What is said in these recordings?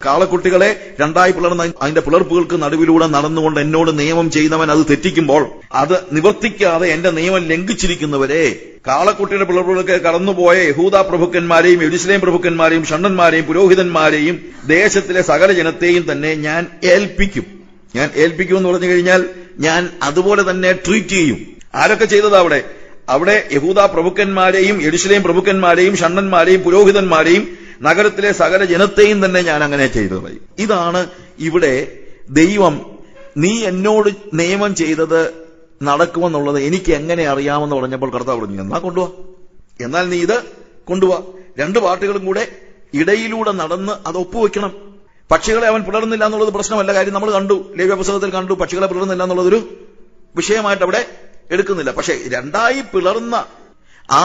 കാളക്കുട്ടികളെ രണ്ടായി പിളർന്ന അതിന്റെ പിളർപ്പുകൾക്ക് നടുവിലൂടെ നടന്നുകൊണ്ട് എന്നോട് നിയമം ചെയ്തവൻ അത് തെറ്റിക്കുമ്പോൾ അത് നിവർത്തിക്കാതെ എന്റെ നിയമം ലംഘിച്ചിരിക്കുന്നവരെ കാളക്കുട്ടിയുടെ പിളർപ്പുകൾക്ക് കടന്നുപോയ യഹൂദ പ്രഭുക്കന്മാരെയും എരുസലേം പ്രഭുക്കന്മാരെയും ഷണ്ണന്മാരെയും പുരോഹിതന്മാരെയും ദേശത്തിലെ സകല ജനത്തെയും തന്നെ ഞാൻ ഏൽപ്പിക്കും ഞാൻ ഏൽപ്പിക്കും എന്ന് പറഞ്ഞു കഴിഞ്ഞാൽ ഞാൻ അതുപോലെ തന്നെ ട്രീറ്റ് ചെയ്യും ആരൊക്കെ ചെയ്തത് അവിടെ അവിടെ യഹൂദ പ്രഭുക്കന്മാരെയും എരുസലേം പ്രഭുക്കന്മാരെയും ഷണ്ണന്മാരെയും പുരോഹിതന്മാരെയും നഗരത്തിലെ സകല ജനത്തെയും തന്നെ ഞാൻ അങ്ങനെ ചെയ്തത് ഇതാണ് ഇവിടെ ദൈവം നീ എന്നോട് നിയമം ചെയ്തത് നടക്കുമെന്നുള്ളത് എനിക്ക് എങ്ങനെ അറിയാമെന്ന് പറഞ്ഞപ്പോൾ കർത്താവ് പറഞ്ഞു എന്നാ കൊണ്ടുപോവാ എന്നാൽ നീ ഇത് കൊണ്ടുപോവാ രണ്ട് പാട്ടുകളും കൂടെ ഇടയിലൂടെ നടന്ന് അത് ഒപ്പുവെക്കണം പക്ഷികളെ അവൻ പിളർന്നില്ല എന്നുള്ളത് പ്രശ്നമല്ല കാര്യം നമ്മൾ കണ്ടു ലേവ്യ പുസ്തകത്തിൽ കണ്ടു പക്ഷികളെ പിളർന്നില്ല എന്നുള്ളതൊരു വിഷയമായിട്ട് അവിടെ എടുക്കുന്നില്ല പക്ഷെ രണ്ടായി പിളർന്ന ആ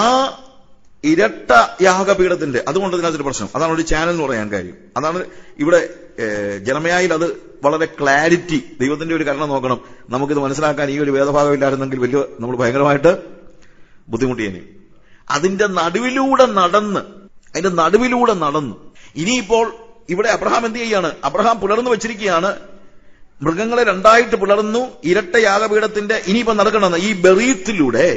ഇരട്ട യാഗപീഠത്തിന്റെ അതുകൊണ്ട് ഇതിനകത്തൊരു പ്രശ്നം അതാണ് ഒരു ചാനൽ എന്ന് പറയാൻ കാര്യം അതാണ് ഇവിടെ ഏഹ്, ജനമയായിൽ അത് വളരെ ക്ലാരിറ്റി ദൈവത്തിന്റെ ഒരു കരുണ നോക്കണം നമുക്കിത് മനസ്സിലാക്കാൻ ഈ ഒരു വേദഭാഗം ഇല്ലായിരുന്നെങ്കിൽ വലിയ നമ്മൾ ഭയങ്കരമായിട്ട് ബുദ്ധിമുട്ടിയേനെ അതിന്റെ നടുവിലൂടെ നടന്ന് അതിന്റെ നടുവിലൂടെ നടന്ന് ഇനിയിപ്പോൾ ഇവിടെ അബ്രഹാം എന്ത് ചെയ്യാണ് അബ്രഹാം പുലർന്നു വെച്ചിരിക്കുകയാണ് മൃഗങ്ങളെ രണ്ടായിട്ട് പിളർന്നു ഇരട്ട യാഗപീഠത്തിന്റെ ഇനിയിപ്പോ നടക്കണമെന്ന് ഈ ബെറീത്തിലൂടെ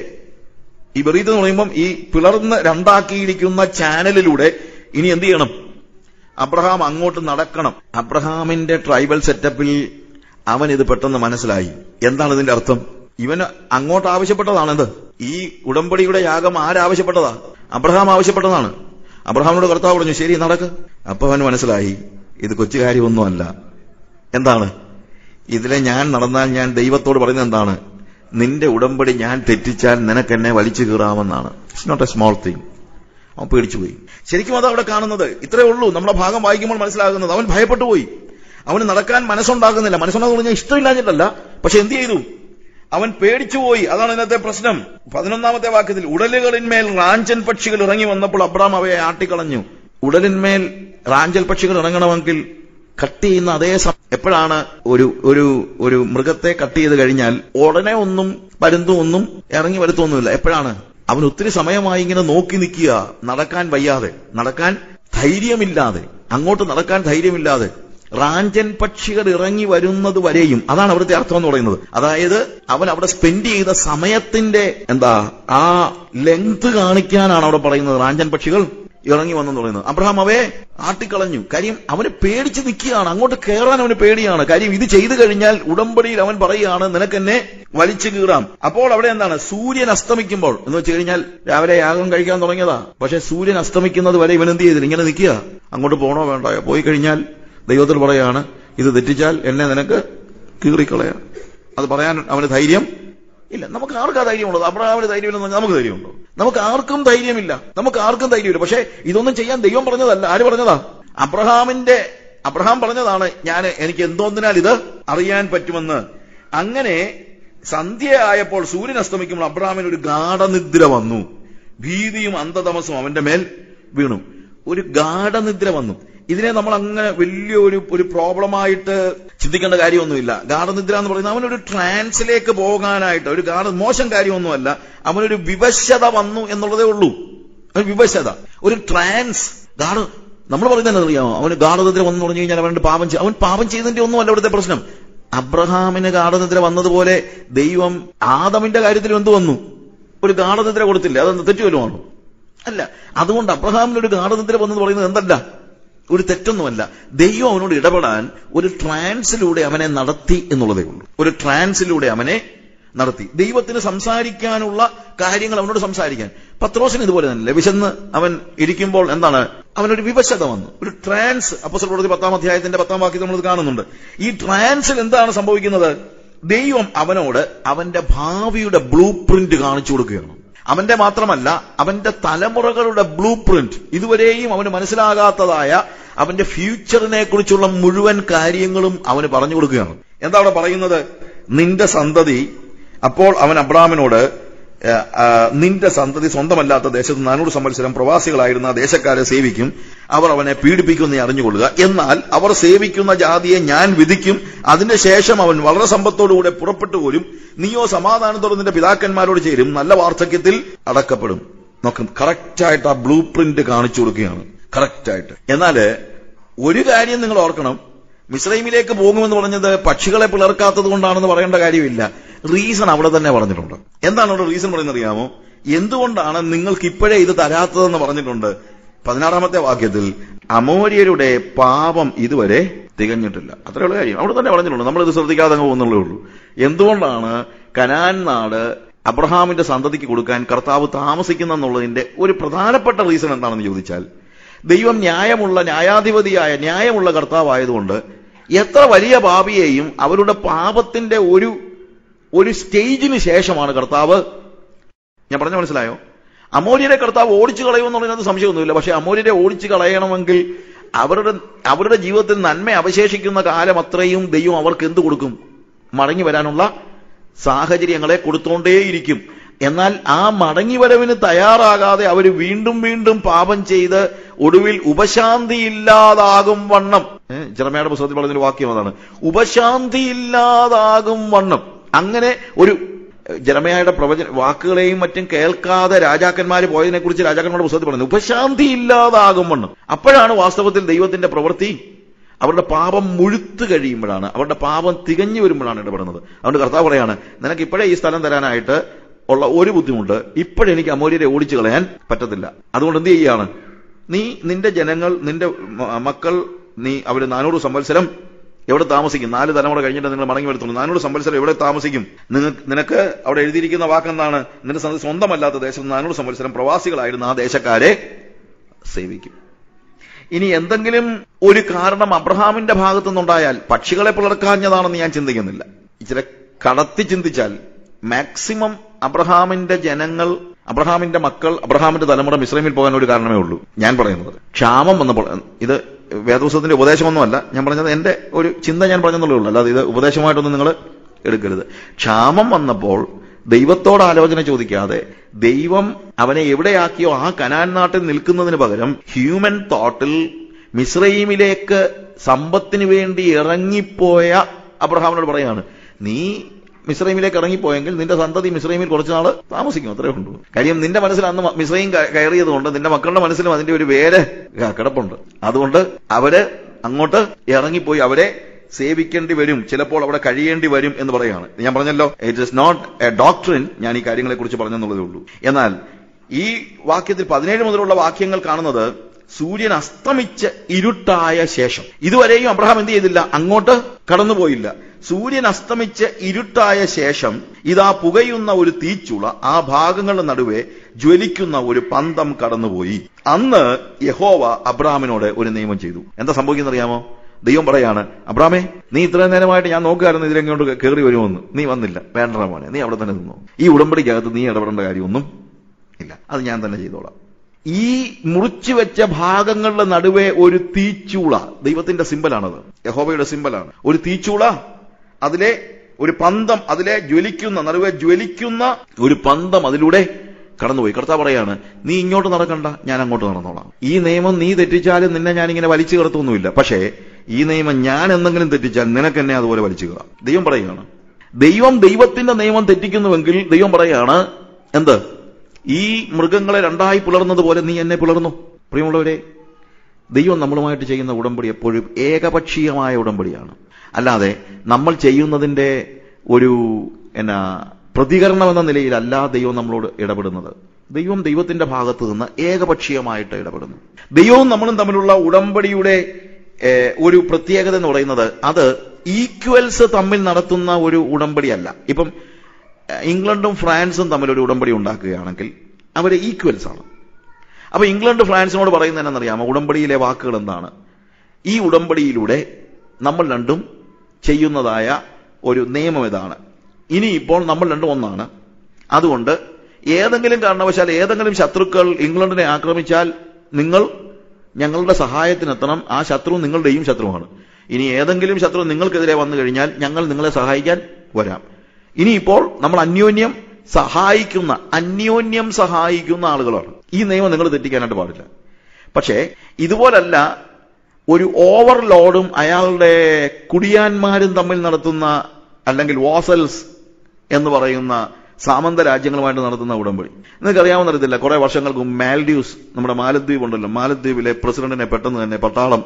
ഈ ബെറീത്ത് എന്ന് പറയുമ്പം ഈ പിളർന്ന് രണ്ടാക്കിയിരിക്കുന്ന ചാനലിലൂടെ ഇനി എന്ത് ചെയ്യണം അബ്രഹാം അങ്ങോട്ട് നടക്കണം അബ്രഹാമിന്റെ ട്രൈബൽ സെറ്റപ്പിൽ അവൻ ഇത് പെട്ടെന്ന് മനസ്സിലായി എന്താണ് ഇതിന്റെ അർത്ഥം ഇവന് അങ്ങോട്ട് ആവശ്യപ്പെട്ടതാണെന്ത് ഈ ഉടമ്പടിയുടെ യാഗം ആരാവശ്യപ്പെട്ടതാ അബ്രഹാം ആവശ്യപ്പെട്ടതാണ് അബ്രഹാമിനോട് കർത്താവ് പറഞ്ഞു ശരി നടക്ക് അപ്പൊ അവന് മനസ്സിലായി ഇത് കൊച്ചു കാര്യമൊന്നുമല്ല എന്താണ് ഇതിലെ ഞാൻ നടന്നാൽ ഞാൻ ദൈവത്തോട് പറയുന്നത് എന്താണ് നിന്റെ ഉടമ്പടി ഞാൻ തെറ്റിച്ചാൽ നിനക്ക് എന്നെ വലിച്ചു കീറാമെന്നാണ് it's not a small thing അവൻ പേടിച്ചു പോയി ശരിക്കും അത് അവിടെ കാണുന്നത് ഇത്രേ ഉള്ളൂ നമ്മുടെ ഭാഗം വായിക്കുമ്പോൾ മനസ്സിലാകുന്നത് അവൻ ഭയപ്പെട്ടു പോയി അവന് നടക്കാൻ മനസ്സുണ്ടാകുന്നില്ല മനസ്സുണ്ടാകുന്ന പറഞ്ഞാൽ ഇഷ്ടമില്ലാഞ്ഞിട്ടല്ല പക്ഷെ എന്ത് ചെയ്തു അവൻ പേടിച്ചുപോയി അതാണ് ഇന്നത്തെ പ്രശ്നം പതിനൊന്നാമത്തെ വാക്യത്തിൽ ഉടലുകളിന്മേൽ റാഞ്ചൻ പക്ഷികൾ ഇറങ്ങി വന്നപ്പോൾ അബ്രാം അവയെ ആട്ടിക്കളഞ്ഞു ഉടലിന്മേൽ റാഞ്ചൽ പക്ഷികൾ ഇറങ്ങണമെങ്കിൽ കട്ട് ചെയ്യുന്ന അതേ സമയം എപ്പോഴാണ് ഒരു ഒരു ഒരു മൃഗത്തെ കട്ട് ചെയ്ത് കഴിഞ്ഞാൽ ഉടനെ ഒന്നും പരുന്തും ഒന്നും ഇറങ്ങി വരുത്തൊന്നുമില്ല എപ്പോഴാണ് അവൻ ഒത്തിരി സമയമായി ഇങ്ങനെ നോക്കി നിൽക്കുക നടക്കാൻ വയ്യാതെ നടക്കാൻ ധൈര്യമില്ലാതെ അങ്ങോട്ട് നടക്കാൻ ധൈര്യമില്ലാതെ റാഞ്ചൻ പക്ഷികൾ ഇറങ്ങി വരുന്നത് വരെയും അതാണ് അവിടുത്തെ അർത്ഥം എന്ന് പറയുന്നത് അതായത് അവൻ അവിടെ സ്പെൻഡ് ചെയ്ത സമയത്തിന്റെ എന്താ ആ ലെങ്ത് കാണിക്കാനാണ് അവിടെ പറയുന്നത് റാഞ്ചൻ പക്ഷികൾ ഇറങ്ങി വന്നെന്ന് പറയുന്നത് അബ്രഹാം അവയെ ആട്ടിക്കളഞ്ഞു കാര്യം അവന് പേടിച്ച് നിൽക്കുകയാണ് അങ്ങോട്ട് കയറാൻ അവന് പേടിയാണ് കാര്യം ഇത് ചെയ്തു കഴിഞ്ഞാൽ ഉടമ്പടിയിൽ അവൻ പറയുകയാണ് നിനക്കെന്നെ വലിച്ചു കീറാം അപ്പോൾ അവിടെ എന്താണ് സൂര്യൻ അസ്തമിക്കുമ്പോൾ എന്ന് വെച്ച് കഴിഞ്ഞാൽ രാവിലെ യാഗം കഴിക്കാൻ തുടങ്ങിയതാ പക്ഷെ സൂര്യൻ അസ്തമിക്കുന്നത് വരെ ഇവൻ എന്ത് ചെയ്തില്ല ഇങ്ങനെ നിൽക്കുക അങ്ങോട്ട് പോകണോ വേണ്ടയോ പോയി കഴിഞ്ഞാൽ ദൈവത്തിൽ പറയാണ് ഇത് തെറ്റിച്ചാൽ എന്നെ നിനക്ക് കീറിക്കളയാ അത് പറയാൻ അവന് ധൈര്യം ഇല്ല നമുക്ക് ആർക്കാ ധൈര്യമുള്ളത് അബ്രഹാമിന് ധൈര്യമില്ലെന്ന് പറഞ്ഞാൽ നമുക്ക് ധൈര്യമുണ്ടോ നമുക്ക് ആർക്കും ധൈര്യമില്ല നമുക്ക് ആർക്കും ധൈര്യമില്ല പക്ഷേ ഇതൊന്നും ചെയ്യാൻ ദൈവം പറഞ്ഞതല്ല ആര് പറഞ്ഞതാ അബ്രഹാമിന്റെ അബ്രഹാം പറഞ്ഞതാണ് ഞാൻ എനിക്ക് എന്തോന്നിനാൽ ഇത് അറിയാൻ പറ്റുമെന്ന് അങ്ങനെ സന്ധ്യയായപ്പോൾ സൂര്യൻ അസ്തമിക്കുമ്പോൾ അബ്രഹാമിന് ഒരു ഗാഠനിദ്ര വന്നു ഭീതിയും അന്ധതമസും അവന്റെ മേൽ വീണു ഒരു ഗാഠനിദ്ര വന്നു ഇതിനെ നമ്മൾ അങ്ങനെ വലിയ ഒരു ഒരു പ്രോബ്ലമായിട്ട് ചിന്തിക്കേണ്ട കാര്യമൊന്നുമില്ല ഗാഠനിദ്ര എന്ന് പറയുന്നത് അവനൊരു ട്രാൻസിലേക്ക് പോകാനായിട്ട് ഒരു ഗാഠ മോശം കാര്യമൊന്നുമല്ല അവനൊരു വിവശത വന്നു എന്നുള്ളതേ ഉള്ളൂ ഒരു വിവശത ഒരു ട്രാൻസ് ഗാഠ നമ്മൾ പറയുന്നത് അറിയാമോ അവന് ഗാഠനിദ്ര വന്നു പറഞ്ഞു കഴിഞ്ഞാൽ അവന്റെ പാപം ചെയ്യ- അവൻ പാപം ചെയ്തതിന്റെ ഒന്നുമല്ല ഇവിടുത്തെ പ്രശ്നം അബ്രഹാമിന് ഗാഠനിദ്ര വന്നതുപോലെ ദൈവം ആദമിന്റെ കാര്യത്തിൽ എന്ത് വന്നു ഒരു ഗാഠനിദ്ര കൊടുത്തില്ല അതെന്ത് തെറ്റുമല്ലോ ആണോ അല്ല അതുകൊണ്ട് അബ്രഹാമിന് ഒരു ഗാഠനിദ്ര വന്നെന്ന് പറയുന്നത് എന്തല്ല ഒരു തെറ്റൊന്നുമല്ല ദൈവം അവനോട് ഇടപെടാൻ ഒരു ട്രാൻസിലൂടെ അവനെ നടത്തി എന്നുള്ളതേ ഉള്ളൂ ഒരു ട്രാൻസിലൂടെ അവനെ നടത്തി ദൈവത്തിന് സംസാരിക്കാനുള്ള കാര്യങ്ങൾ അവനോട് സംസാരിക്കാൻ പത്രോസിന് ഇതുപോലെ തന്നെ വിശന്ന് അവൻ ഇരിക്കുമ്പോൾ എന്താണ് അവനൊരു വിവശത വന്നു ഒരു ട്രാൻസ് അപ്പസൽ പ്രവൃത്തി പത്താം അധ്യായത്തിന്റെ പത്താം വാക്യത്തിൽ നമ്മൾ ഇത് കാണുന്നുണ്ട് ഈ ട്രാൻസിൽ എന്താണ് സംഭവിക്കുന്നത് ദൈവം അവനോട് അവന്റെ ഭാവിയുടെ ബ്ലൂ പ്രിന്റ് കാണിച്ചു കൊടുക്കുകയാണ് അവന്റെ മാത്രമല്ല അവന്റെ തലമുറകളുടെ ബ്ലൂ പ്രിന്റ് ഇതുവരെയും അവന് മനസ്സിലാകാത്തതായ അവന്റെ ഫ്യൂച്ചറിനെ കുറിച്ചുള്ള മുഴുവൻ കാര്യങ്ങളും അവന് പറഞ്ഞു കൊടുക്കുകയാണ് എന്താ അവിടെ പറയുന്നത് നിന്റെ സന്തതി അപ്പോൾ അവൻ അബ്രാമിനോട് ആ, ആ, നിന്റെ സന്തതി സ്വന്തമല്ലാത്ത ദേശത്ത് നാനൂറ് സംവത്സരം പ്രവാസികളായിരുന്ന ആ ദേശക്കാരെ സേവിക്കും അവർ അവനെ പീഡിപ്പിക്കുമെന്ന് നീ അറിഞ്ഞുകൊള്ളുക എന്നാൽ അവർ സേവിക്കുന്ന ജാതിയെ ഞാൻ വിധിക്കും അതിന്റെ ശേഷം അവൻ വളരെ സമ്പത്തോടുകൂടെ പുറപ്പെട്ടു പോരും നീയോ സമാധാനത്തോടെ നിന്റെ പിതാക്കന്മാരോട് ചേരും നല്ല വാർദ്ധക്യത്തിൽ അടക്കപ്പെടും നോക്കും കറക്റ്റായിട്ട് ആ ബ്ലൂ പ്രിന്റ് കാണിച്ചു കൊടുക്കുകയാണ് കറക്റ്റായിട്ട് എന്നാല് ഒരു കാര്യം നിങ്ങൾ ഓർക്കണം മിസ്രൈമിലേക്ക് പോകുമെന്ന് പറഞ്ഞത് പക്ഷികളെ പിളർക്കാത്തത് കൊണ്ടാണെന്ന് പറയേണ്ട കാര്യമില്ല റീസൺ അവിടെ തന്നെ പറഞ്ഞിട്ടുണ്ട് എന്താണ് അവിടെ റീസൺ പറയുന്നത് അറിയാമോ എന്തുകൊണ്ടാണ് നിങ്ങൾക്ക് ഇപ്പോഴേ ഇത് തരാത്തതെന്ന് പറഞ്ഞിട്ടുണ്ട് പതിനാറാമത്തെ വാക്യത്തിൽ അമോര്യരുടെ പാപം ഇതുവരെ തികഞ്ഞിട്ടില്ല അത്രയുള്ള കാര്യം അവിടെ തന്നെ പറഞ്ഞിട്ടുണ്ട് നമ്മളിത് ശ്രദ്ധിക്കാതെ അങ്ങ് പോകുന്നുള്ളേ ഉള്ളൂ എന്തുകൊണ്ടാണ് കനാൻ നാട് അബ്രഹാമിന്റെ സന്തതിക്ക് കൊടുക്കാൻ കർത്താവ് താമസിക്കുന്നെന്നുള്ളതിന്റെ ഒരു പ്രധാനപ്പെട്ട റീസൺ എന്താണെന്ന് ചോദിച്ചാൽ ദൈവം ന്യായമുള്ള ന്യായാധിപതിയായ ന്യായമുള്ള കർത്താവായതുകൊണ്ട് എത്ര വലിയ പാപിയെയും അവരുടെ പാപത്തിന്റെ ഒരു ഒരു സ്റ്റേജിന് ശേഷമാണ് കർത്താവ് ഞാൻ പറഞ്ഞ മനസ്സിലായോ അമോര്യരെ കർത്താവ് ഓടിച്ചു കളയുമെന്നുള്ളതിനകത്ത് സംശയമൊന്നുമില്ല പക്ഷെ അമോര്യരെ ഓടിച്ചു കളയണമെങ്കിൽ അവരുടെ അവരുടെ ജീവിതത്തിൽ നന്മ അവശേഷിക്കുന്ന കാലം അത്രയും ദൈവം അവർക്ക് എന്ത് കൊടുക്കും മടങ്ങി വരാനുള്ള സാഹചര്യങ്ങളെ കൊടുത്തുകൊണ്ടേയിരിക്കും എന്നാൽ ആ മടങ്ങിവരവിന് തയ്യാറാകാതെ അവർ വീണ്ടും വീണ്ടും പാപം ചെയ്ത് ഒടുവിൽ ഉപശാന്തിയില്ലാതാകും വണ്ണം ജറമയുടെ പുസ്തകത്തിൽ പറഞ്ഞൊരു വാക്യം അതാണ് ഉപശാന്തിയില്ലാതാകും വണ്ണം അങ്ങനെ ഒരു ജനമയായുടെ പ്രവചന വാക്കുകളെയും മറ്റും കേൾക്കാതെ രാജാക്കന്മാർ പോയതിനെ കുറിച്ച് രാജാക്കന്മാരുടെ പുസ്തകത്തിൽ പറയുന്നത് ഉപശാന്തി ഇല്ലാതാകും വണ്ണം അപ്പോഴാണ് വാസ്തവത്തിൽ ദൈവത്തിന്റെ പ്രവൃത്തി അവരുടെ പാപം മുഴുത്തു കഴിയുമ്പോഴാണ് അവരുടെ പാപം തികഞ്ഞു വരുമ്പോഴാണ് ഇടപെടുന്നത് അതുകൊണ്ട് കർത്താവ് പറയാണ് നിനക്ക് ഇപ്പോഴേ ഈ സ്ഥലം തരാനായിട്ട് ഉള്ള ഒരു ബുദ്ധിമുട്ട് ഇപ്പോഴെനിക്ക് അമൂര്യരെ ഓടിച്ചു കളയാൻ പറ്റത്തില്ല അതുകൊണ്ട് എന്ത് ചെയ്യാണ് നീ നിന്റെ ജനങ്ങൾ നിന്റെ മക്കൾ നീ അവര് നാനൂറ് സംവത്സരം എവിടെ താമസിക്കും നാല് തലമുറ കഴിഞ്ഞിട്ട് നിങ്ങൾ മടങ്ങി വരത്തുള്ളൂ നാനൂറ് സംവത്സരം എവിടെ താമസിക്കും നിങ്ങൾക്ക് നിനക്ക് അവിടെ എഴുതിയിരിക്കുന്ന വാക്കെന്താണ് നിന്റെ സ്വന്തമല്ലാത്ത ദേശത്ത് നാനൂറ് സംവത്സരം പ്രവാസികളായിരുന്ന ആ ദേശക്കാരെ സേവിക്കും ഇനി എന്തെങ്കിലും ഒരു കാരണം അബ്രഹാമിന്റെ ഭാഗത്തുനിന്നുണ്ടായാൽ പക്ഷികളെ പിളർക്കാഞ്ഞതാണെന്ന് ഞാൻ ചിന്തിക്കുന്നില്ല ഇച്ചിരി കടത്തി ചിന്തിച്ചാൽ മാക്സിമം അബ്രഹാമിന്റെ ജനങ്ങൾ അബ്രഹാമിന്റെ മക്കൾ അബ്രഹാമിന്റെ തലമുറ മിശ്രമിൽ പോകാൻ ഒരു കാരണമേ ഉള്ളൂ ഞാൻ പറയുന്നത് ക്ഷാമം വന്നപ്പോൾ ഇത് വേദപുസ്തകത്തിന്റെ ഉപദേശമൊന്നുമല്ല ഞാൻ പറഞ്ഞത് എന്റെ ഒരു ചിന്ത ഞാൻ പറഞ്ഞെന്നുള്ളൂ അല്ലാതെ ഇത് ഉപദേശമായിട്ടൊന്നും നിങ്ങൾ എടുക്കരുത് ക്ഷാമം വന്നപ്പോൾ ദൈവത്തോട് ആലോചന ചോദിക്കാതെ ദൈവം അവനെ എവിടെയാക്കിയോ ആ കനാൻ നാട്ടിൽ നിൽക്കുന്നതിന് പകരം ഹ്യൂമൻ തോട്ടിൽ മിശ്രൈമിലേക്ക് സമ്പത്തിന് വേണ്ടി ഇറങ്ങിപ്പോയ അബ്രഹാമിനോട് പറയാണ് നീ മിശ്രൈമിലേക്ക് ഇറങ്ങിപ്പോയെങ്കിൽ നിന്റെ സന്തതി മിശ്രൈമിൽ കുറച്ച് നാൾ താമസിക്കും അത്രേ ഉള്ളൂ കാര്യം നിന്റെ മനസ്സിൽ അന്ന് മിശ്രൈം കയറിയത് കൊണ്ട് നിന്റെ മക്കളുടെ മനസ്സിലും അതിന്റെ ഒരു വേര് കിടപ്പുണ്ട് അതുകൊണ്ട് അവര് അങ്ങോട്ട് ഇറങ്ങിപ്പോയി അവരെ സേവിക്കേണ്ടി വരും ചിലപ്പോൾ അവിടെ കഴിയേണ്ടി വരും എന്ന് പറയാണ് ഞാൻ പറഞ്ഞല്ലോ ഇറ്റ് ഇസ് നോട്ട് എ ഡോക്ടറിൻ ഞാൻ ഈ കാര്യങ്ങളെ കുറിച്ച് പറഞ്ഞെന്നുള്ളതേ ഉള്ളൂ എന്നാൽ ഈ വാക്യത്തിൽ പതിനേഴ് മുതലുള്ള വാക്യങ്ങൾ കാണുന്നത് സൂര്യൻ അസ്തമിച്ച് ഇരുട്ടായ ശേഷം ഇതുവരെയും അബ്രഹാം എന്ത് ചെയ്തില്ല അങ്ങോട്ട് കടന്നുപോയില്ല സൂര്യൻ അസ്തമിച്ച് ഇരുട്ടായ ശേഷം ഇതാ പുകയുന്ന ഒരു തീച്ചുള ആ ഭാഗങ്ങളുടെ നടുവെ ജ്വലിക്കുന്ന ഒരു പന്തം കടന്നുപോയി അന്ന് യഹോവ അബ്രഹാമിനോട് ഒരു നിയമം ചെയ്തു എന്താ സംഭവിക്കുന്ന അറിയാമോ ദൈവം പറയാണ് അബ്രാമേ നീ ഇത്രയും നേരമായിട്ട് ഞാൻ നോക്കുകയായിരുന്നു ഇതിലെങ്ങോട്ട് കയറി വരുമെന്ന് നീ വന്നില്ല വേണ്ട മോനെ നീ അവിടെ തന്നെ നിന്നു ഈ ഉടമ്പടിക്കകത്ത് നീ ഇടപെടേണ്ട കാര്യമൊന്നും ഇല്ല അത് ഞാൻ തന്നെ ചെയ്തോളാം ഈ മുറിച്ചു വെച്ച ഭാഗങ്ങളുടെ നടുവെ ഒരു തീച്ചൂള ദൈവത്തിന്റെ സിമ്പലാണത് യഹോബയുടെ സിമ്പലാണ് ഒരു തീച്ചൂള അതിലെ ഒരു പന്തം അതിലെ ജ്വലിക്കുന്ന നടുവെ ജ്വലിക്കുന്ന ഒരു പന്തം അതിലൂടെ കടന്നുപോയി കർത്താവ് പറയാണ് നീ ഇങ്ങോട്ട് നടക്കണ്ട ഞാൻ അങ്ങോട്ട് നടന്നോളാം ഈ നിയമം നീ തെറ്റിച്ചാലും നിന്നെ ഞാൻ ഇങ്ങനെ വലിച്ചു കിടത്തൊന്നുമില്ല പക്ഷേ ഈ നിയമം ഞാൻ എന്തെങ്കിലും തെറ്റിച്ചാൽ നിനക്ക് എന്നെ അതുപോലെ വലിച്ചു കയറാം ദൈവം പറയുകയാണ് ദൈവം ദൈവത്തിന്റെ നിയമം തെറ്റിക്കുന്നുവെങ്കിൽ ദൈവം പറയാണ് എന്ത് ഈ മൃഗങ്ങളെ രണ്ടായി പുലർന്നതുപോലെ നീ എന്നെ പുലർന്നു പ്രിയമുള്ളവരെ ദൈവം നമ്മളുമായിട്ട് ചെയ്യുന്ന ഉടമ്പടി എപ്പോഴും ഏകപക്ഷീയമായ ഉടമ്പടിയാണ് അല്ലാതെ നമ്മൾ ചെയ്യുന്നതിന്റെ ഒരു എന്നാ പ്രതികരണം എന്ന നിലയിലല്ല ദൈവം നമ്മളോട് ഇടപെടുന്നത് ദൈവം ദൈവത്തിന്റെ ഭാഗത്ത് നിന്ന് ഏകപക്ഷീയമായിട്ട് ഇടപെടുന്നു ദൈവവും നമ്മളും തമ്മിലുള്ള ഉടമ്പടിയുടെ ഒരു പ്രത്യേകത എന്ന് പറയുന്നത് അത് ഈക്വൽസ് തമ്മിൽ നടത്തുന്ന ഒരു ഉടമ്പടിയല്ല ഇപ്പം ഇംഗ്ലണ്ടും ഫ്രാൻസും തമ്മിൽ ഒരു ഉടമ്പടി ഉണ്ടാക്കുകയാണെങ്കിൽ അവർ ഈക്വൽസ് ആണ് അപ്പൊ ഇംഗ്ലണ്ട് ഫ്രാൻസിനോട് പറയുന്നത് എന്നറിയാമോ ഉടമ്പടിയിലെ വാക്കുകൾ എന്താണ് ഈ ഉടമ്പടിയിലൂടെ നമ്മൾ രണ്ടും ചെയ്യുന്നതായ ഒരു നിയമം ഇതാണ് ഇനി ഇപ്പോൾ നമ്മൾ രണ്ടും ഒന്നാണ് അതുകൊണ്ട് ഏതെങ്കിലും കാരണവശാൽ ഏതെങ്കിലും ശത്രുക്കൾ ഇംഗ്ലണ്ടിനെ ആക്രമിച്ചാൽ നിങ്ങൾ ഞങ്ങളുടെ സഹായത്തിനെത്തണം ആ ശത്രു നിങ്ങളുടെയും ശത്രുവാണ് ഇനി ഏതെങ്കിലും ശത്രു നിങ്ങൾക്കെതിരെ വന്നു കഴിഞ്ഞാൽ ഞങ്ങൾ നിങ്ങളെ സഹായിക്കാൻ വരാം ഇനിയിപ്പോൾ നമ്മൾ അന്യോന്യം സഹായിക്കുന്ന അന്യോന്യം സഹായിക്കുന്ന ആളുകളാണ് ഈ നിയമം നിങ്ങൾ തെറ്റിക്കാനായിട്ട് പാടില്ല പക്ഷേ ഇതുപോലല്ല ഒരു ഓവർലോഡും അയാളുടെ കുടിയാന്മാരും തമ്മിൽ നടത്തുന്ന അല്ലെങ്കിൽ വാസൽസ് എന്ന് പറയുന്ന സാമന്ത രാജ്യങ്ങളുമായിട്ട് നടത്തുന്ന ഉടമ്പടി നിങ്ങൾക്ക് അറിയാവുന്ന അറിയത്തില്ല കുറെ വർഷങ്ങൾക്ക് മുമ്പ് മാൽഡീവ്സ് നമ്മുടെ മാലദ്വീപ് ഉണ്ടല്ലോ മാലദ്വീപിലെ പ്രസിഡന്റിനെ പെട്ടെന്ന് തന്നെ പട്ടാളം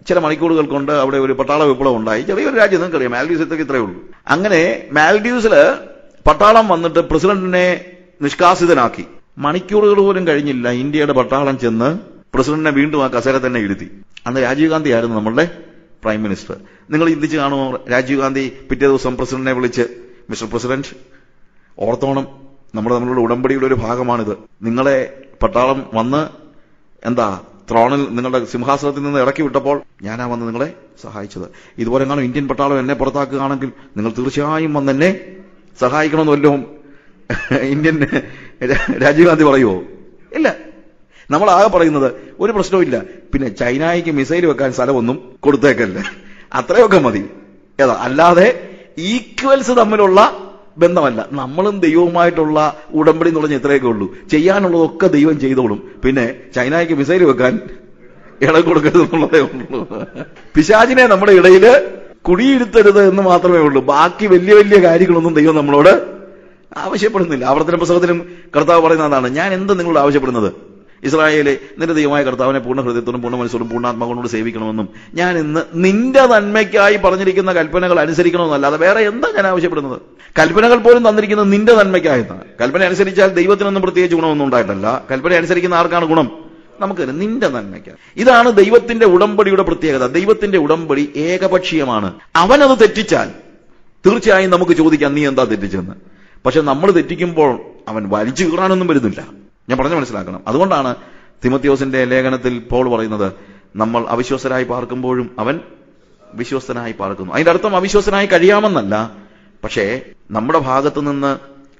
ചില മണിക്കൂറുകൾ കൊണ്ട് അവിടെ ഒരു പട്ടാള വിപ്ലവം ഉണ്ടായി ചെറിയൊരു രാജ്യം നിങ്ങൾക്കറിയാം മാൽഡീവ്സത്തേക്ക് ഇത്രയേ ഉള്ളൂ അങ്ങനെ മാൽഡീവ്സില് പട്ടാളം വന്നിട്ട് പ്രസിഡന്റിനെ നിഷ്കാസിതനാക്കി മണിക്കൂറുകൾ പോലും കഴിഞ്ഞില്ല ഇന്ത്യയുടെ പട്ടാളം ചെന്ന് പ്രസിഡന്റിനെ വീണ്ടും ആ കസേര തന്നെ ഇരുത്തി അന്ന് രാജീവ് ഗാന്ധി ആയിരുന്നു നമ്മളുടെ പ്രൈം മിനിസ്റ്റർ നിങ്ങൾ ചിന്തിച്ച് കാണുമോ രാജീവ് ഗാന്ധി പിറ്റേ ദിവസം പ്രസിഡന്റിനെ വിളിച്ച് മിസ്റ്റർ പ്രസിഡന്റ് ഓർത്തോണം നമ്മുടെ നമ്മളുടെ ഉടമ്പടിയുടെ ഒരു ഭാഗമാണിത് നിങ്ങളെ പട്ടാളം വന്ന് എന്താ ത്രോണിൽ നിങ്ങളുടെ സിംഹാസനത്തിൽ നിന്ന് ഇറക്കി വിട്ടപ്പോൾ ഞാനാ വന്ന് നിങ്ങളെ സഹായിച്ചത് ഇതുപോലെ കാണും ഇന്ത്യൻ പട്ടാളം എന്നെ പുറത്താക്കുകയാണെങ്കിൽ നിങ്ങൾ തീർച്ചയായും വന്ന് എന്നെ സഹായിക്കണമെന്ന് വല്ലതും ഇന്ത്യൻ രാജീവ് ഗാന്ധി പറയുമോ ഇല്ല നമ്മൾ ആകെ പറയുന്നത് ഒരു പ്രശ്നവും ഇല്ല പിന്നെ ചൈനയ്ക്ക് മിസൈൽ വെക്കാൻ സ്ഥലമൊന്നും കൊടുത്തേക്കല്ല അത്രയൊക്കെ മതി ഏതാ അല്ലാതെ ഈക്വൽസ് തമ്മിലുള്ള ബന്ധമല്ല നമ്മളും ദൈവവുമായിട്ടുള്ള ഉടമ്പടി എന്ന് പറഞ്ഞാൽ ഇത്രയൊക്കെ ഉള്ളൂ ചെയ്യാനുള്ളതൊക്കെ ദൈവം ചെയ്തോളും പിന്നെ ചൈനയ്ക്ക് മിസൈൽ വെക്കാൻ ഇടം കൊടുക്കരുത് എന്നുള്ളതേ ഉള്ളൂ പിശാചിനെ നമ്മുടെ ഇടയിൽ കുടിയിരുത്തരുത് എന്ന് മാത്രമേ ഉള്ളൂ ബാക്കി വലിയ വലിയ കാര്യങ്ങളൊന്നും ദൈവം നമ്മളോട് ആവശ്യപ്പെടുന്നില്ല ആവർത്തന പുസ്തകത്തിലും കർത്താവ് പറയുന്ന അതാണ് ഞാൻ എന്ത് നിങ്ങളോട് ആവശ്യപ്പെടുന്നത് ഇസ്രായേലെ നിന്റെ ദൈവമായ കർത്താവിനെ പൂർണ്ണ ഹൃദയത്തോടും പൂർണ്ണ മനസ്സോടും പൂർണ്ണാത്മാവോടും സേവിക്കണമെന്നും ഞാൻ ഇന്ന് നിന്റെ നന്മയ്ക്കായി പറഞ്ഞിരിക്കുന്ന കൽപ്പനകൾ അനുസരിക്കണമെന്നല്ലാതെ വേറെ എന്താ ഞാൻ ആവശ്യപ്പെടുന്നത് കൽപ്പനകൾ പോലും തന്നിരിക്കുന്നത് നിന്റെ നന്മയ്ക്കായെന്നാണ് കൽപ്പന അനുസരിച്ചാൽ ദൈവത്തിനൊന്നും പ്രത്യേകിച്ച് ഗുണമൊന്നും ഉണ്ടായിട്ടല്ല കൽപ്പന അനുസരിക്കുന്ന ആർക്കാണ് ഗുണം നമുക്ക് നിന്റെ നന്മയ്ക്ക് ഇതാണ് ദൈവത്തിന്റെ ഉടമ്പടിയുടെ പ്രത്യേകത ദൈവത്തിന്റെ ഉടമ്പടി ഏകപക്ഷീയമാണ് അവനത് തെറ്റിച്ചാൽ തീർച്ചയായും നമുക്ക് ചോദിക്കാം നീ എന്താ തെറ്റിച്ചെന്ന് പക്ഷെ നമ്മൾ തെറ്റിക്കുമ്പോൾ അവൻ വലിച്ചു കീറാനൊന്നും വരുന്നില്ല ഞാൻ പറഞ്ഞു മനസ്സിലാക്കണം അതുകൊണ്ടാണ് തിമത്യോസിന്റെ ലേഖനത്തിൽ പോൾ പറയുന്നത് നമ്മൾ അവിശ്വസരായി പാർക്കുമ്പോഴും അവൻ വിശ്വസ്തനായി പാർക്കുന്നു അതിന്റെ അർത്ഥം അവിശ്വസനായി കഴിയാമെന്നല്ല പക്ഷേ നമ്മുടെ ഭാഗത്ത് നിന്ന്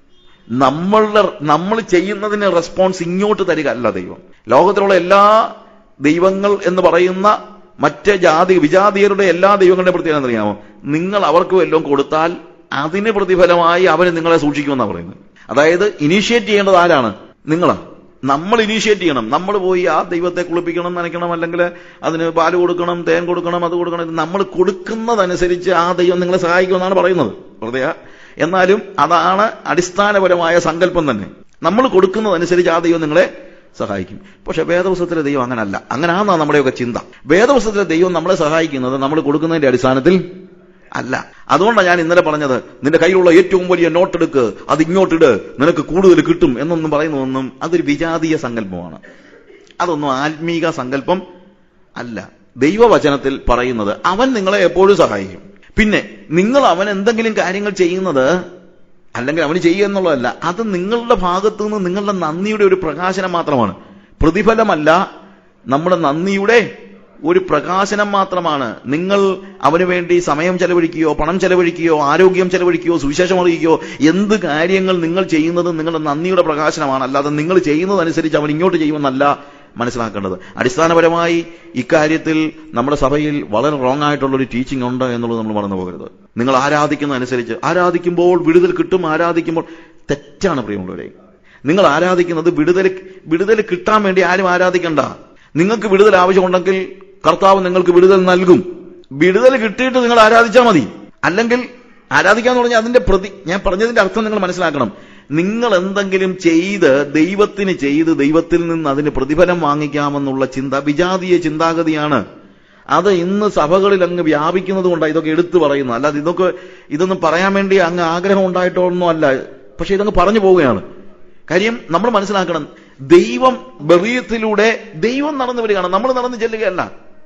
നമ്മളുടെ നമ്മൾ ചെയ്യുന്നതിന് റെസ്പോൺസ് ഇങ്ങോട്ട് തരിക അല്ല ദൈവം ലോകത്തിലുള്ള എല്ലാ ദൈവങ്ങൾ എന്ന് പറയുന്ന മറ്റ് ജാതി വിജാതീയരുടെ എല്ലാ ദൈവങ്ങളുടെയും പ്രത്യേകത അറിയാമോ നിങ്ങൾ അവർക്ക് വല്ലതും കൊടുത്താൽ അതിന് പ്രതിഫലമായി അവന് നിങ്ങളെ സൂക്ഷിക്കുമെന്നാണ് പറയുന്നത് അതായത് ഇനീഷ്യേറ്റ് ചെയ്യേണ്ടത് ആരാണ് നിങ്ങളാ നമ്മൾ ഇനീഷ്യേറ്റ് ചെയ്യണം നമ്മൾ പോയി ആ ദൈവത്തെ കുളിപ്പിക്കണം നനയ്ക്കണം അല്ലെങ്കിൽ അതിന് പാല് കൊടുക്കണം തേൻ കൊടുക്കണം അത് കൊടുക്കണം ഇത് നമ്മൾ കൊടുക്കുന്നതനുസരിച്ച് ആ ദൈവം നിങ്ങളെ സഹായിക്കുമെന്നാണ് പറയുന്നത് വെറുതെ എന്നാലും അതാണ് അടിസ്ഥാനപരമായ സങ്കല്പം തന്നെ നമ്മൾ കൊടുക്കുന്നതനുസരിച്ച് ആ ദൈവം നിങ്ങളെ സഹായിക്കും പക്ഷെ വേദപുസ്തകത്തിലെ ദൈവം അങ്ങനല്ല അങ്ങനെയാണെന്നാ നമ്മുടെയൊക്കെ ചിന്ത വേദപുസ്തകത്തിലെ ദൈവം നമ്മളെ സഹായിക്കുന്നത് നമ്മൾ കൊടുക്കുന്നതിന്റെ അടിസ്ഥാനത്തിൽ അല്ല അതുകൊണ്ടാണ് ഞാൻ ഇന്നലെ പറഞ്ഞത് നിന്റെ കയ്യിലുള്ള ഏറ്റവും വലിയ നോട്ട് എടുക്ക് അത് ഇങ്ങോട്ടിട് നിനക്ക് കൂടുതൽ കിട്ടും എന്നൊന്നും പറയുന്നതൊന്നും അതൊരു വിജാതീയ സങ്കല്പമാണ് അതൊന്നും ആത്മീക സങ്കല്പം അല്ല ദൈവവചനത്തിൽ പറയുന്നത് അവൻ നിങ്ങളെ എപ്പോഴും സഹായിക്കും പിന്നെ നിങ്ങൾ അവൻ എന്തെങ്കിലും കാര്യങ്ങൾ ചെയ്യുന്നത് അല്ലെങ്കിൽ അവന് ചെയ്യുക എന്നുള്ളതല്ല അത് നിങ്ങളുടെ ഭാഗത്തു നിന്ന് നിങ്ങളുടെ നന്ദിയുടെ ഒരു പ്രകാശനം മാത്രമാണ് പ്രതിഫലമല്ല നമ്മുടെ നന്ദിയുടെ ഒരു പ്രകാശനം മാത്രമാണ് നിങ്ങൾ അവന് വേണ്ടി സമയം ചെലവഴിക്കുകയോ പണം ചെലവഴിക്കുകയോ ആരോഗ്യം ചെലവഴിക്കുകയോ സുവിശേഷം അറിയിക്കുകയോ എന്ത് കാര്യങ്ങൾ നിങ്ങൾ ചെയ്യുന്നത് നിങ്ങളുടെ നന്ദിയുടെ പ്രകാശനമാണ് അല്ലാതെ നിങ്ങൾ ചെയ്യുന്നതനുസരിച്ച് അവൻ ഇങ്ങോട്ട് ചെയ്യുമെന്നല്ല മനസ്സിലാക്കേണ്ടത് അടിസ്ഥാനപരമായി ഇക്കാര്യത്തിൽ നമ്മുടെ സഭയിൽ വളരെ റോങ് ആയിട്ടുള്ള ഒരു ടീച്ചിങ് ഉണ്ട് എന്നുള്ളത് നമ്മൾ മറന്നു പോകരുത് നിങ്ങൾ ആരാധിക്കുന്നതനുസരിച്ച് ആരാധിക്കുമ്പോൾ വിടുതൽ കിട്ടും ആരാധിക്കുമ്പോൾ തെറ്റാണ് പ്രിയമുള്ളവരെ നിങ്ങൾ ആരാധിക്കുന്നത് വിടുതൽ വിടുതൽ കിട്ടാൻ വേണ്ടി ആരും ആരാധിക്കണ്ട നിങ്ങൾക്ക് വിടുതൽ ആവശ്യമുണ്ടെങ്കിൽ കർത്താവ് നിങ്ങൾക്ക് വിടുതൽ നൽകും വിടുതൽ കിട്ടിയിട്ട് നിങ്ങൾ ആരാധിച്ചാൽ മതി അല്ലെങ്കിൽ ആരാധിക്കാന്ന് പറഞ്ഞാൽ അതിന്റെ പ്രതി ഞാൻ പറഞ്ഞതിന്റെ അർത്ഥം നിങ്ങൾ മനസ്സിലാക്കണം നിങ്ങൾ എന്തെങ്കിലും ചെയ്ത് ദൈവത്തിന് ചെയ്ത് ദൈവത്തിൽ നിന്ന് അതിന് പ്രതിഫലം വാങ്ങിക്കാമെന്നുള്ള ചിന്ത വിജാതീയ ചിന്താഗതിയാണ് അത് ഇന്ന് സഭകളിൽ അങ്ങ് വ്യാപിക്കുന്നത് കൊണ്ടാണ് ഇതൊക്കെ എടുത്തു പറയുന്നത് അല്ലാതെ ഇതൊക്കെ ഇതൊന്നും പറയാൻ വേണ്ടി അങ്ങ് ആഗ്രഹം ഉണ്ടായിട്ടൊന്നും അല്ല പക്ഷെ ഇതങ്ങ് പറഞ്ഞു പോവുകയാണ് കാര്യം നമ്മൾ മനസ്സിലാക്കണം ദൈവം ബെറിയത്തിലൂടെ ദൈവം നടന്നു വരികയാണ് നമ്മൾ നടന്നു ചെല്ലുകയല്ല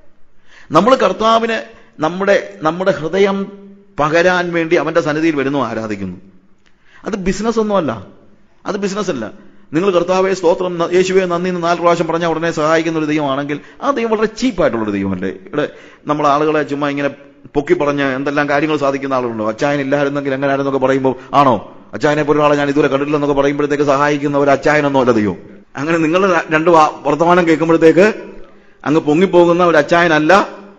നമ്മൾ കർത്താവിന് നമ്മുടെ നമ്മുടെ ഹൃദയം പകരാൻ വേണ്ടി അവന്റെ സന്നിധിയിൽ വരുന്നു ആരാധിക്കുന്നു അത് ബിസിനസ് ഒന്നുമല്ല അത് ബിസിനസ് അല്ല നിങ്ങൾ കർത്താവെ സ്തോത്രം ന- യേശുവെ നന്ദി എന്ന് നാല് പ്രാവശ്യം പറഞ്ഞാൽ ഉടനെ സഹായിക്കുന്ന ഒരു ദൈവമാണെങ്കിൽ ആ ദൈവം വളരെ ചീപ്പായിട്ടുള്ള ഒരു ദൈവമല്ലേ ഇവിടെ നമ്മൾ ആളുകളെ ചുമ്മാ ഇങ്ങനെ പൊക്കി പറഞ്ഞ് എന്തെല്ലാം കാര്യങ്ങൾ സാധിക്കുന്ന ആളുകളുണ്ടോ അച്ചായൻ ഇല്ലായിരുന്നെങ്കിൽ എങ്ങനെയായിരുന്നൊക്കെ പറയുമ്പോൾ ആണോ അച്ചായനെ പോലെ ഒരാളെ ഞാൻ ഇതുവരെ കണ്ടിട്ടില്ലെന്നൊക്കെ പറയുമ്പോഴത്തേക്ക് സഹായിക്കുന്ന ഒരു അച്ചായനൊന്നും അല്ല ദൈവം അങ്ങനെ നിങ്ങൾ രണ്ട് വാ- വർത്തമാനം കേൾക്കുമ്പോഴത്തേക്ക് അങ്ങ് പൊങ്ങിപ്പോകുന്ന ഒരു അച്ചായനല്ല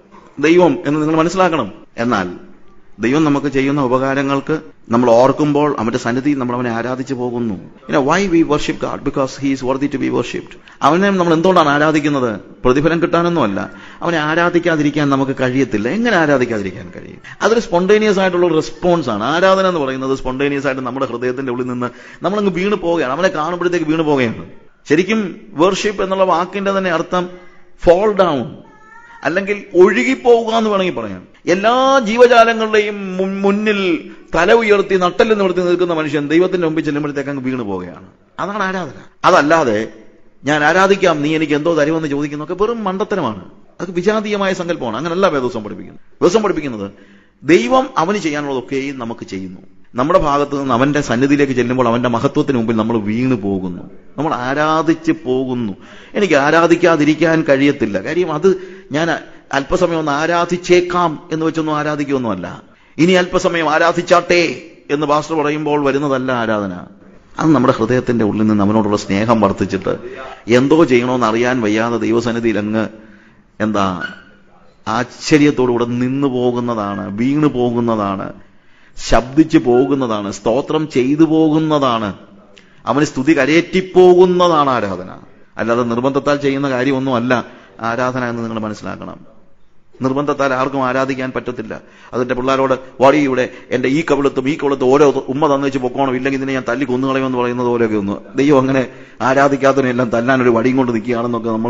ദൈവം എന്ന് നിങ്ങൾ മനസ്സിലാക്കണം എന്നാൽ ദൈവം നമുക്ക് ചെയ്യുന്ന ഉപകാരങ്ങൾക്ക് നമ്മൾ ഓർക്കുമ്പോൾ അവന്റെ സന്നിധി നമ്മൾ അവനെ ആരാധിച്ചു പോകുന്നു why we worship God because he is worthy to be worshipped അവനെ നമ്മൾ എന്തുകൊണ്ടാണ് ആരാധിക്കുന്നത് പ്രതിഫലം കിട്ടാനൊന്നുമല്ല അവനെ ആരാധിക്കാതിരിക്കാൻ നമുക്ക് കഴിയത്തില്ല എങ്ങനെ ആരാധിക്കാതിരിക്കാൻ കഴിയും അതൊരു സ്പോണ്ടേനിയസ് ആയിട്ടുള്ള ഒരു റെസ്പോൺസ് ആണ് ആരാധന എന്ന് പറയുന്നത് സ്പോണ്ടേനിയസ് ആയിട്ട് നമ്മുടെ ഹൃദയത്തിന്റെ ഉള്ളിൽ നിന്ന് നമ്മളങ്ങ് വീണ് പോവുകയാണ് അവനെ കാണുമ്പോഴത്തേക്ക് വീണ് പോവുകയാണ് ശരിക്കും വർഷിപ്പ് എന്നുള്ള വാക്കിന്റെ തന്നെ അർത്ഥം ഫോൾ ഡൗൺ അല്ലെങ്കിൽ ഒഴുകിപ്പോവുക എന്ന് വേണമെങ്കിൽ പറയാം എല്ലാ ജീവജാലങ്ങളുടെയും മുൻ- മുന്നിൽ തല ഉയർത്തി നട്ടല് നിവർത്തി നിൽക്കുന്ന മനുഷ്യൻ ദൈവത്തിന്റെ മുമ്പിൽ ചെല്ലുമ്പോഴത്തേക്ക് അങ്ങ് വീണ് പോവുകയാണ് അതാണ് ആരാധന അതല്ലാതെ ഞാൻ ആരാധിക്കാം നീ എനിക്ക് എന്തോ തരുമെന്ന് ചോദിക്കുന്നതൊക്കെ വെറും മണ്ടത്തരമാണ് അത് വിജാതീയമായ സങ്കല്പമാണ് അങ്ങനല്ല വേദോസം പഠിപ്പിക്കുന്നത് വേദോസം പഠിപ്പിക്കുന്നത് ദൈവം അവന് ചെയ്യാനുള്ളതൊക്കെയും നമുക്ക് ചെയ്യുന്നു നമ്മുടെ ഭാഗത്ത് നിന്ന് അവന്റെ സന്നിധിയിലേക്ക് ചെല്ലുമ്പോൾ അവന്റെ മഹത്വത്തിന് മുമ്പിൽ നമ്മൾ വീണ് പോകുന്നു നമ്മൾ ആരാധിച്ച് പോകുന്നു എനിക്ക് ആരാധിക്കാതിരിക്കാൻ കഴിയത്തില്ല കാര്യം അത് ഞാൻ അല്പസമയം ഒന്ന് ആരാധിച്ചേക്കാം എന്ന് വെച്ചൊന്നും ആരാധിക്കുകയൊന്നുമല്ല ഇനി അല്പസമയം ആരാധിച്ചാട്ടെ എന്ന് പാസ്റ്റർ പറയുമ്പോൾ വരുന്നതല്ല ആരാധന അത് നമ്മുടെ ഹൃദയത്തിന്റെ ഉള്ളിൽ നിന്ന് അവനോടുള്ള സ്നേഹം വർദ്ധിച്ചിട്ട് എന്തോ ചെയ്യണമെന്ന് അറിയാൻ വയ്യാതെ ദൈവസന്നിധിയിൽ അങ്ങ് എന്താ ആശ്ചര്യത്തോടുകൂടെ നിന്നു പോകുന്നതാണ് വീണു പോകുന്നതാണ് ശബ്ദിച്ചു പോകുന്നതാണ് സ്തോത്രം ചെയ്തു പോകുന്നതാണ് അവന് സ്തുതി കരയേറ്റിപ്പോകുന്നതാണ് ആരാധന അല്ലാതെ നിർബന്ധത്താൽ ചെയ്യുന്ന കാര്യമൊന്നുമല്ല ആരാധന എന്ന് നിങ്ങൾ മനസ്സിലാക്കണം നിർബന്ധത്താൽ ആർക്കും ആരാധിക്കാൻ പറ്റത്തില്ല അതിന്റെ പിള്ളേരോട് വാടി ഇവിടെ എന്റെ ഈ കവിളത്തും ഈ കവിളത്തും ഓരോ ഉമ്മ തന്നു വെച്ച് പൊക്കോണം ഇല്ലെങ്കിൽ ഇതിനെ ഞാൻ തല്ലി കൊന്നുകളയുമെന്ന് പറയുന്നത് പോലെയൊക്കെ ഒന്ന് ദൈവം അങ്ങനെ ആരാധിക്കാത്തതിനെല്ലാം തല്ലാൻ ഒരു വടിയും കൊണ്ട് നിൽക്കുകയാണെന്നൊക്കെ നമ്മൾ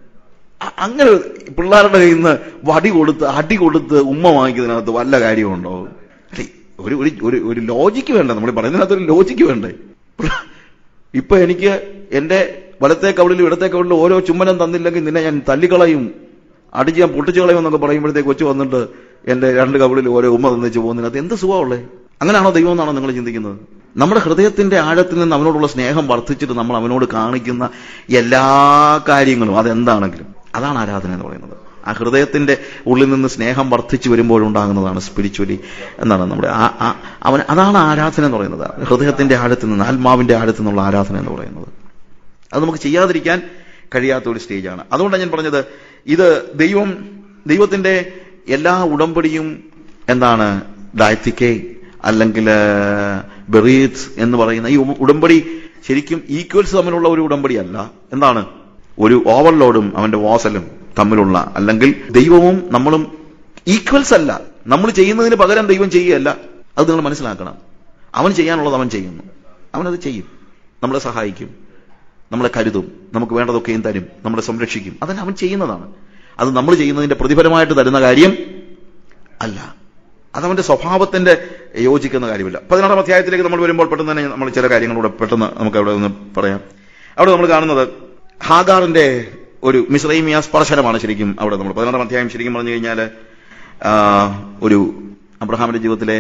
അങ്ങനെ പിള്ളേരുടെ കയ്യിൽ നിന്ന് വടി കൊടുത്ത് അടി കൊടുത്ത് ഉമ്മ വാങ്ങിക്കുന്നതിനകത്ത് വല്ല കാര്യമുണ്ടോ അല്ലെ ഒരു ഒരു ഒരു ഒരു ലോജിക്ക് വേണ്ട നമ്മൾ പറയുന്നതിനകത്ത് ഒരു ലോജിക്ക് വേണ്ടേ ഇപ്പൊ എനിക്ക് എന്റെ വലത്തെ കവിളിലും ഇടത്തെ കവിളിലും ഓരോ ചുമ്മനം തന്നില്ലെങ്കിൽ നിന്നെ ഞാൻ തല്ലിക്കളയും അടിച്ച് ഞാൻ പൊട്ടിച്ചു കളയും എന്നൊക്കെ പറയുമ്പോഴത്തേക്ക് കൊച്ചു വന്നിട്ട് എന്റെ രണ്ട് കവിളിൽ ഓരോ ഉമ്മ തന്നിച്ച് പോകുന്നതിനകത്ത് എന്ത് സുഖമുള്ളേ അങ്ങനെയാണോ ദൈവം എന്നാണോ നിങ്ങൾ ചിന്തിക്കുന്നത് നമ്മുടെ ഹൃദയത്തിന്റെ ആഴത്തിൽ നിന്ന് അവനോടുള്ള സ്നേഹം വർദ്ധിച്ചിട്ട് നമ്മൾ അവനോട് കാണിക്കുന്ന എല്ലാ കാര്യങ്ങളും അതെന്താണെങ്കിലും അതാണ് ആരാധന എന്ന് പറയുന്നത് ആ ഹൃദയത്തിന്റെ ഉള്ളിൽ നിന്ന് സ്നേഹം വർദ്ധിച്ചു വരുമ്പോഴുണ്ടാകുന്നതാണ് സ്പിരിച്വലി എന്നാണ് നമ്മുടെ ആ- ആ- അവൻ അതാണ് ആരാധന എന്ന് പറയുന്നത് ഹൃദയത്തിന്റെ ആഴത്തിൽ നിന്ന് ആത്മാവിന്റെ ആഴത്തിൽ നിന്നുള്ള ആരാധന എന്ന് പറയുന്നത് അത് നമുക്ക് ചെയ്യാതിരിക്കാൻ കഴിയാത്ത ഒരു സ്റ്റേജാണ് അതുകൊണ്ടാണ് ഞാൻ പറഞ്ഞത് ഇത് ദൈവം ദൈവത്തിന്റെ എല്ലാ ഉടമ്പടിയും എന്താണ് ഡയത്തിക്കെ അല്ലെങ്കിൽ ബെറീത്ത് എന്ന് പറയുന്ന ഈ ഉ- ഉടമ്പടി ശരിക്കും ഈക്വൽസ് തമ്മിലുള്ള ഒരു ഉടമ്പടി അല്ല എന്താണ് ഒരു ഓവർലോഡും അവന്റെ വാസലും തമ്മിലുള്ള അല്ലെങ്കിൽ ദൈവവും നമ്മളും ഈക്വൽസ് അല്ല നമ്മൾ ചെയ്യുന്നതിന് പകരം ദൈവം ചെയ്യുകയല്ല അത് നിങ്ങൾ മനസ്സിലാക്കണം അവൻ ചെയ്യാനുള്ളത് അവൻ ചെയ്യുന്നു അവനത് ചെയ്യും നമ്മളെ സഹായിക്കും നമ്മളെ കരുതും നമുക്ക് വേണ്ടതൊക്കെയും തരും നമ്മളെ സംരക്ഷിക്കും അതെല്ലാം അവൻ ചെയ്യുന്നതാണ് അത് നമ്മൾ ചെയ്യുന്നതിന്റെ പ്രതിഫലമായിട്ട് തരുന്ന കാര്യം അല്ല അതവന്റെ സ്വഭാവത്തിന്റെ യോജിക്കുന്ന കാര്യമില്ല പതിനാറാം അധ്യായത്തിലേക്ക് നമ്മൾ വരുമ്പോൾ പെട്ടെന്ന് തന്നെ നമ്മൾ ചില കാര്യങ്ങളൂടെ പെട്ടെന്ന് നമുക്ക് അവിടെ ഒന്ന് പറയാം അവിടെ നമ്മൾ കാണുന്നത് ഹാഗാറിന്റെ ഒരു മിശ്രൈമിയ സ്പർശനമാണ് ശരിക്കും അവിടെ നമ്മൾ പതിനാറാം അധ്യായം ശരിക്കും പറഞ്ഞു കഴിഞ്ഞാൽ ഒരു അബ്രഹാമിന്റെ ജീവിതത്തിലെ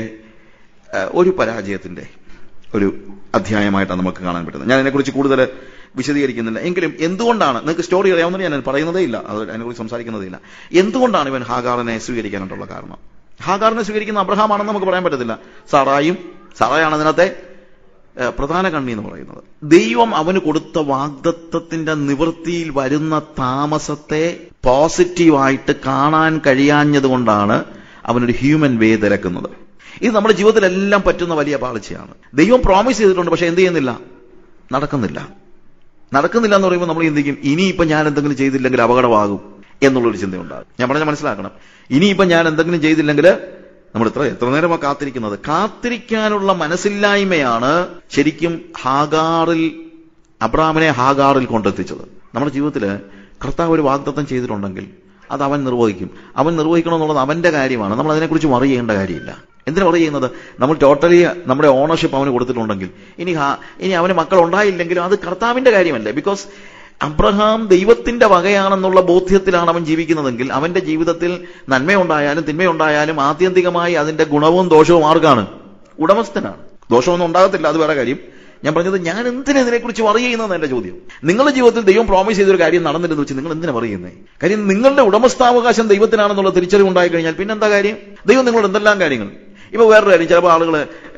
ആ, ഒരു പരാജയത്തിന്റെ ഒരു അധ്യായമായിട്ടാണ് നമുക്ക് കാണാൻ പറ്റുന്നത് ഞാൻ അതിനെക്കുറിച്ച് കൂടുതൽ വിശദീകരിക്കുന്നില്ല എങ്കിലും എന്തുകൊണ്ടാണ് നിങ്ങൾക്ക് സ്റ്റോറി അറിയാവുന്നത് ഞാൻ പറയുന്നതേ ഇല്ല അത് അതിനെക്കുറിച്ച് സംസാരിക്കുന്നതേ ഇല്ല എന്തുകൊണ്ടാണ് ഇവൻ ഹാഗാറിനെ സ്വീകരിക്കാനായിട്ടുള്ള കാരണം ഹാഗാറിനെ സ്വീകരിക്കുന്ന അബ്രഹാം ആണെന്ന് നമുക്ക് പറയാൻ പറ്റത്തില്ല സാറായും സാറായാണ് അതിനകത്തെ ഏഹ്, പ്രധാന കണ്ണി എന്ന് പറയുന്നത് ദൈവം അവന് കൊടുത്ത വാഗ്ദത്വത്തിന്റെ നിവൃത്തിയിൽ വരുന്ന താമസത്തെ പോസിറ്റീവായിട്ട് കാണാൻ കഴിയാഞ്ഞതുകൊണ്ടാണ് അവനൊരു ഹ്യൂമൻ വേ തിരക്കുന്നത് ഇത് നമ്മുടെ ജീവിതത്തിലെല്ലാം പറ്റുന്ന വലിയ പാളിച്ചയാണ് ദൈവം പ്രോമിസ് ചെയ്തിട്ടുണ്ട് പക്ഷെ എന്ത് ചെയ്യുന്നില്ല നടക്കുന്നില്ല നടക്കുന്നില്ല എന്ന് പറയുമ്പോൾ നമ്മൾ ചിന്തിക്കും ഇനിയിപ്പോ ഞാൻ എന്തെങ്കിലും ചെയ്തില്ലെങ്കിൽ അപകടമാകും എന്നുള്ളൊരു ചിന്തയുണ്ടാകും ഞാൻ പറഞ്ഞാൽ മനസ്സിലാക്കണം ഇനിയിപ്പോ ഞാൻ എന്തെങ്കിലും ചെയ്തില്ലെങ്കിൽ നമ്മൾ എത്ര എത്ര നേരമാണ് കാത്തിരിക്കുന്നത് കാത്തിരിക്കാനുള്ള മനസ്സില്ലായ്മയാണ് ശരിക്കും ഹാഗാറിൽ അബ്രാമിനെ ഹാഗാറിൽ കൊണ്ടെത്തിച്ചത് നമ്മുടെ ജീവിതത്തിൽ കർത്താവ് ഒരു വാഗ്ദത്തം ചെയ്തിട്ടുണ്ടെങ്കിൽ അത് അവൻ നിർവഹിക്കും അവൻ നിർവഹിക്കണം എന്നുള്ളത് അവന്റെ കാര്യമാണ് നമ്മൾ അതിനെക്കുറിച്ച് വറി ചെയ്യേണ്ട കാര്യമില്ല എന്തിനാ വറി ചെയ്യുന്നത് നമ്മൾ ടോട്ടലി നമ്മുടെ ഓണർഷിപ്പ് അവന് കൊടുത്തിട്ടുണ്ടെങ്കിൽ ഇനി ഹാ- ഇനി അവന് മക്കൾ ഉണ്ടായില്ലെങ്കിലും അത് കർത്താവിന്റെ കാര്യമല്ലേ ബിക്കോസ് അബ്രഹാം ദൈവത്തിന്റെ വകയാണെന്നുള്ള ബോധ്യത്തിലാണ് അവൻ ജീവിക്കുന്നതെങ്കിൽ അവന്റെ ജീവിതത്തിൽ നന്മയുണ്ടായാലും തിന്മയുണ്ടായാലും ആത്യന്തികമായി അതിന്റെ ഗുണവും ദോഷവും ആർക്കാണ് ഉടമസ്ഥനാണ് ദോഷമൊന്നും ഉണ്ടാകത്തില്ല അത് വേറെ കാര്യം ഞാൻ പറഞ്ഞത് ഞാൻ എന്തിനാ ഇതിനെക്കുറിച്ച് വറി ചെയ്യുന്നതെന്ന് എന്റെ ചോദ്യം നിങ്ങളുടെ ജീവിതത്തിൽ ദൈവം പ്രോമിസ് ചെയ്തൊരു കാര്യം നടന്നില്ലെന്ന് വെച്ച് നിങ്ങൾ എന്തിനാ പറയുന്നത് കാര്യം നിങ്ങളുടെ ഉടമസ്ഥാവകാശം ദൈവത്തിനാണെന്നുള്ള തിരിച്ചറിവ് ഉണ്ടായി കഴിഞ്ഞാൽ പിന്നെന്താ കാര്യം ദൈവം നിങ്ങളോട് എന്തെല്ലാം കാര്യങ്ങൾ ഇപ്പൊ വേറൊരു കാര്യം ചിലപ്പോൾ ആളുകൾ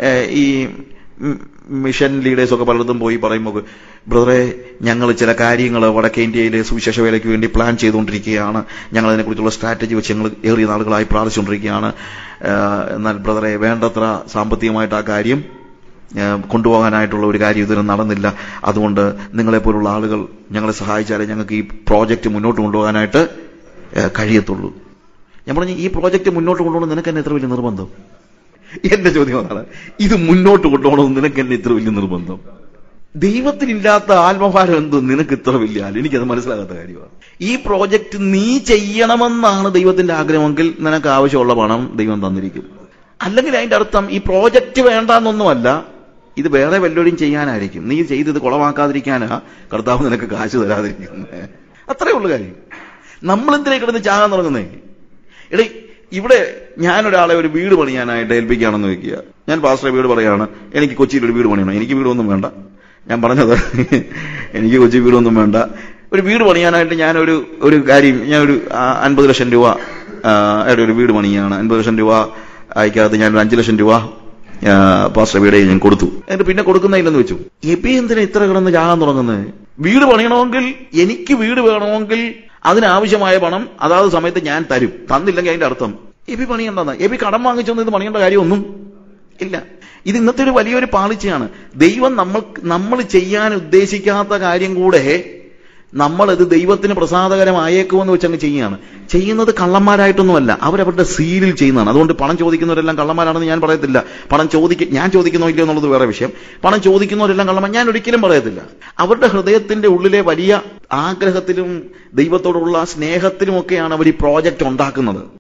ഈ ഉം, മിഷൻ ലീഡേഴ്സ് ഒക്കെ പലയിടത്തും പോയി പറയുമ്പോൾ ബ്രദറെ ഞങ്ങൾ ചില കാര്യങ്ങൾ വടക്കേ ഇന്ത്യയിലെ സുവിശേഷ വേലയ്ക്ക് വേണ്ടി പ്ലാൻ ചെയ്തുകൊണ്ടിരിക്കുകയാണ് ഞങ്ങൾ അതിനെക്കുറിച്ചുള്ള സ്ട്രാറ്റജി വെച്ച് ഞങ്ങൾ ഏറിയ നാളുകളായി പ്രാർത്ഥിച്ചുകൊണ്ടിരിക്കുകയാണ് ആ, എന്നാൽ ബ്രദറെ വേണ്ടത്ര സാമ്പത്തികമായിട്ട് ആ കാര്യം ആ, കൊണ്ടുപോകാനായിട്ടുള്ള ഒരു കാര്യം ഇതുവരെ നടന്നില്ല അതുകൊണ്ട് നിങ്ങളെപ്പോലുള്ള ആളുകൾ ഞങ്ങളെ സഹായിച്ചാലേ ഞങ്ങൾക്ക് ഈ പ്രോജക്റ്റ് മുന്നോട്ട് കൊണ്ടുപോകാനായിട്ട് ആ, കഴിയത്തുള്ളൂ ഞാൻ പറഞ്ഞു ഈ പ്രോജക്റ്റ് മുന്നോട്ട് കൊണ്ടുപോകണം നിനക്ക് എന്നെ എത്ര വലിയ നിർബന്ധം എന്റെ ചോദ്യം അതാണ് ഇത് മുന്നോട്ട് കൊണ്ടുപോകണമെന്ന് നിനക്ക് എന്നെ ഇത്ര വലിയ നിർബന്ധം ദൈവത്തിനില്ലാത്ത ആത്മഭാരം എന്ത് നിനക്ക് ഇത്ര വലിയ ആല് എനിക്കത് മനസ്സിലാകാത്ത കാര്യമാണ് ഈ പ്രോജക്റ്റ് നീ ചെയ്യണമെന്നാണ് ദൈവത്തിന്റെ ആഗ്രഹമെങ്കിൽ നിനക്ക് ആവശ്യമുള്ള പണം ദൈവം തന്നിരിക്കും അല്ലെങ്കിൽ അതിന്റെ അർത്ഥം ഈ പ്രോജക്റ്റ് വേണ്ടാന്നൊന്നുമല്ല ഇത് വേറെ വല്ലവരും ചെയ്യാനായിരിക്കും നീ ചെയ്തത് കുളമാക്കാതിരിക്കാനാ കർത്താവ് നിനക്ക് കാശ് തരാതിരിക്കുന്നത് അത്രേ ഉള്ളു കാര്യം നമ്മൾ എന്തിനാ കിടന്ന് ചാകാൻ തുടങ്ങുന്നേ എടേ ഇവിടെ ഞാനൊരാളെ ഒരു വീട് പണിയാനായിട്ട് ഏൽപ്പിക്കുകയാണെന്ന് വെക്കുക ഞാൻ പാസ്റ്ററെ വീട് പറയാണ് എനിക്ക് കൊച്ചിയിൽ ഒരു വീട് പണിയണം എനിക്ക് വീടൊന്നും വേണ്ട ഞാൻ പറഞ്ഞത് എനിക്ക് കൊച്ചി വീടൊന്നും വേണ്ട ഒരു വീട് പണിയാനായിട്ട് ഞാനൊരു ഒരു കാര്യം ഞാൻ ഒരു ആ, അൻപത് ലക്ഷം രൂപ ആ, ആയിട്ട് ഒരു വീട് പണിയാണ് അൻപത് ലക്ഷം രൂപ അയക്കാതെ ഞാൻ ഒരു അഞ്ച് ലക്ഷം രൂപ ആ, പാസ്റ്റർ വീടെ ഞാൻ കൊടുത്തു എന്നിട്ട് പിന്നെ കൊടുക്കുന്നില്ലെന്ന് വെച്ചു എബി എന്തിനാ ഇത്ര കിടന്ന് ചാകാൻ തുടങ്ങുന്നത് വീട് പണിയണമെങ്കിൽ എനിക്ക് വീട് വേണമെങ്കിൽ അതിനാവശ്യമായ പണം അതാത് സമയത്ത് ഞാൻ തരും തന്നില്ലെങ്കിൽ അതിന്റെ അർത്ഥം എബി പണിയണ്ടെന്ന് എബി കടം വാങ്ങിച്ചൊന്നും ഇത് പണിയേണ്ട കാര്യമൊന്നും ഇല്ല ഇത് ഇന്നത്തെ ഒരു വലിയൊരു പാളിച്ചയാണ് ദൈവം നമ്മൾ നമ്മൾ ചെയ്യാൻ ഉദ്ദേശിക്കാത്ത കാര്യം കൂടെ നമ്മളത് ദൈവത്തിന് പ്രസാദകരമായേക്കുമെന്ന് വെച്ച് അങ്ങ് ചെയ്യുകയാണ് ചെയ്യുന്നത് കള്ളന്മാരായിട്ടൊന്നുമല്ല അവരവരുടെ സീലിൽ ചെയ്യുന്നതാണ് അതുകൊണ്ട് പണം ചോദിക്കുന്നവരെല്ലാം കള്ളന്മാരാണെന്ന് ഞാൻ പറയത്തില്ല പണം ചോദിക്ക ഞാൻ ചോദിക്കുന്നോ ഇല്ലയോ എന്നുള്ളത് വേറെ വിഷയം പണം ചോദിക്കുന്നവരെല്ലാം കള്ളന്മാർ ഞാൻ ഒരിക്കലും പറയത്തില്ല അവരുടെ ഹൃദയത്തിന്റെ ഉള്ളിലെ വലിയ ആഗ്രഹത്തിലും ദൈവത്തോടുള്ള സ്നേഹത്തിലുമൊക്കെയാണ് അവർ ഈ പ്രോജക്റ്റ് ഉണ്ടാക്കുന്നത്